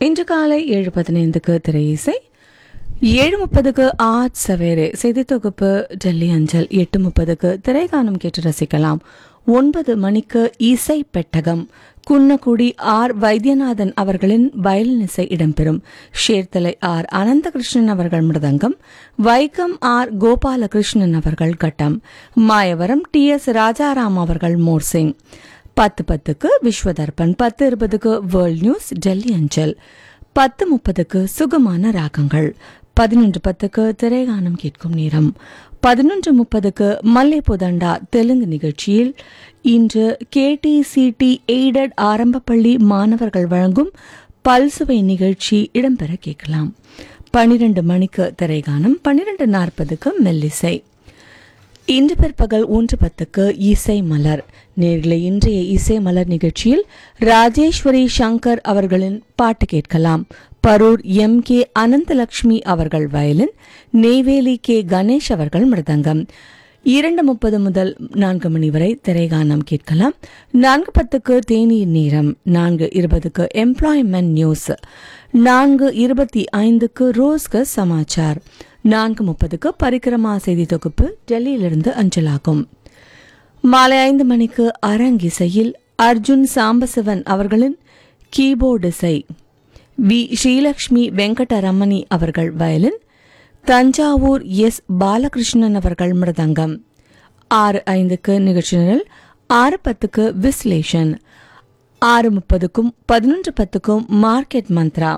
இன்று காலை ஏழு பதினைந்துக்கு திரை இசை ஏழு முப்பதுக்கு ஆட் சவேரே செய்தி தொகுப்பு டெல்லி அஞ்சல் எட்டு முப்பதுக்கு திரைகானம் கேட்டு ரசிக்கலாம் ஒன்பது மணிக்கு இசை பெட்டகம் குன்னக்குடி ஆர் வைத்தியநாதன் அவர்களின் வயலின் இசை இடம்பெறும் ஷேர்தலை ஆர் அனந்தகிருஷ்ணன் அவர்கள் மிருதங்கம் வைக்கம் ஆர் கோபாலகிருஷ்ணன் அவர்கள் கட்டம் மாயவரம் டி எஸ் ராஜாராம் அவர்கள் மோர்சிங் பத்து பத்துக்கு விஸ்வதர்பன் பத்து இருபதுக்கு வேர்ல்ட் நியூஸ் டெல்லி அஞ்சல் பத்து முப்பதுக்கு சுகமான ராகங்கள் பதினொன்று பத்துக்கு திரைகானம் கேட்கும் நேரம் பதினொன்று முப்பதுக்கு மல்லைப்புதண்டா தெலுங்கு நிகழ்ச்சியில் இன்று கேடிசிடி எய்டட் ஆரம்ப பள்ளி மாணவர்கள் வழங்கும் பல்சுவை நிகழ்ச்சி இடம்பெற கேட்கலாம் பனிரெண்டு மணிக்கு திரைகானம் பன்னிரண்டு நாற்பதுக்கு மெல்லிசை இன்று பிற்பகல் ஒன்று பத்துக்கு இசை மலர் நேர்களை இன்றைய இசை மலர் நிகழ்ச்சியில் ராஜேஸ்வரி சங்கர் அவர்களின் பாட்டு கேட்கலாம் பரூர் எம் கே அனந்தலட்சுமி அவர்கள் வயலின் நெய்வேலி கே கணேஷ் அவர்கள் மிருதங்கம் இரண்டு முப்பது முதல் நான்கு மணி வரை திரைகானம் கேட்கலாம் நான்கு பத்துக்கு தேநீர் நேரம் நான்கு இருபதுக்கு எம்ப்ளாய்மெண்ட் நியூஸ் நான்கு இருபத்தி ஐந்துக்கு ரோஸ்க சமாச்சார் நான்கு முப்பதுக்கு பரிக்கிரமா செய்தி தொகுப்பு டெல்லியிலிருந்து அஞ்சலாகும் மாலை ஐந்து மணிக்கு அரங்கிசையில் அர்ஜுன் சாம்பசிவன் அவர்களின் கீபோர்டு இசை வி ஸ்ரீலக்ஷ்மி வெங்கடரமணி அவர்கள் வயலின் தஞ்சாவூர் எஸ் பாலகிருஷ்ணன் அவர்கள் மிருதங்கம் ஆறு ஐந்துக்கு நிகழ்ச்சி நிரல் ஆறு பத்துக்கு விஸ்லேஷன் ஆறு முப்பதுக்கும் பதினொன்று பத்துக்கும் மார்க்கெட் மந்த்ரா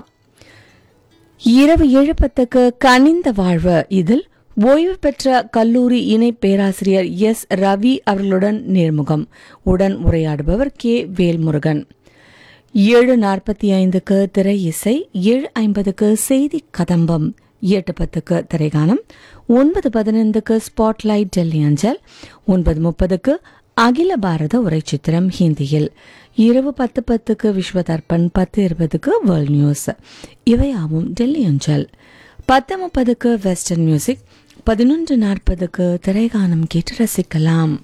இரவு ஏழு பத்துக்கு கனிந்த வாழ்வு இதில் ஓய்வு பெற்ற கல்லூரி இணை பேராசிரியர் எஸ் ரவி அவர்களுடன் நேர்முகம் உடன் உரையாடுபவர் கே வேல்முருகன் ஏழு நாற்பத்தி ஐந்துக்கு திரை இசை ஏழு ஐம்பதுக்கு செய்தி கதம்பம் எட்டு பத்துக்கு திரைகானம் ஒன்பது பதினைந்துக்கு ஸ்பாட்லைட் டெல்லி அஞ்சல் ஒன்பது முப்பதுக்கு அகில பாரத உரைச்சித்திரம் ஹிந்தியில் இரவு பத்து பத்துக்கு விஸ்வதர்பன் பத்து இருபதுக்கு வேர்ல்ட் நியூஸ் இவையாவும் டெல்லி அஞ்சல் பத்து முப்பதுக்கு வெஸ்டர்ன் மியூசிக் பதினொன்று நாற்பதுக்கு திரைகானம் கேட்டு ரசிக்கலாம்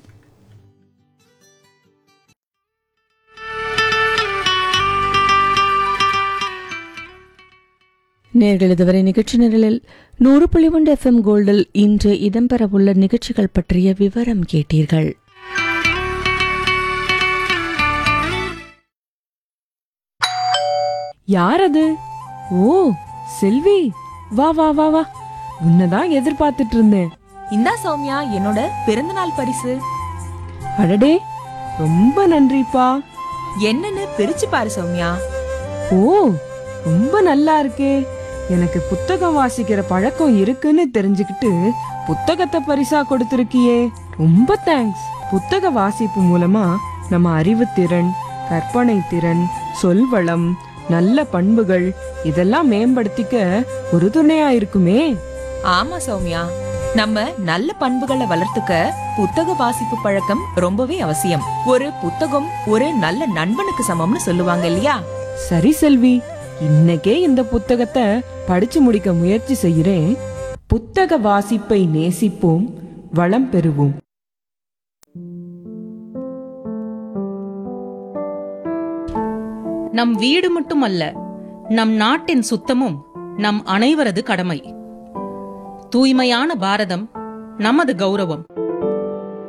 நேர்கள் இதுவரை நிகழ்ச்சி நிரலில் நூறு புள்ளி ஒன்று எஃப்எம் கோல்டில் இன்று இடம்பெறவுள்ள நிகழ்ச்சிகள் பற்றிய விவரம் கேட்டீர்கள் யார் அது ஓ செல்வி வா வா வா வா உன்னதான் எதிர்பார்த்துட்டு இருந்தேன் இந்தா சௌமியா என்னோட பிறந்தநாள் பரிசு அடடே ரொம்ப நன்றிப்பா என்னன்னு பிரிச்சு பாரு சௌமியா ஓ ரொம்ப நல்லா இருக்கே எனக்கு புத்தகம் வாசிக்கிற பழக்கம் இருக்குன்னு தெரிஞ்சுக்கிட்டு புத்தகத்தை பரிசா கொடுத்திருக்கியே ரொம்ப தேங்க்ஸ் புத்தக வாசிப்பு மூலமா நம்ம அறிவுத்திறன் கற்பனை திறன் சொல்வளம் நல்ல பண்புகள் இதெல்லாம் மேம்படுத்திக்க ஒரு துணையா இருக்குமே ஆமா சௌமியா நம்ம நல்ல பண்புகளை வளர்த்துக்க புத்தக வாசிப்பு பழக்கம் ரொம்பவே அவசியம் ஒரு புத்தகம் ஒரு நல்ல நண்பனுக்கு சமம்னு சொல்லுவாங்க இல்லையா சரி செல்வி இன்னைக்கே இந்த புத்தகத்தை படிச்சு முடிக்க முயற்சி செய்கிறேன் புத்தக வாசிப்பை நேசிப்போம் வளம் பெறுவோம் நம் வீடு மட்டுமல்ல நம் நாட்டின் சுத்தமும் நம் அனைவரது கடமை தூய்மையான பாரதம் நமது கௌரவம்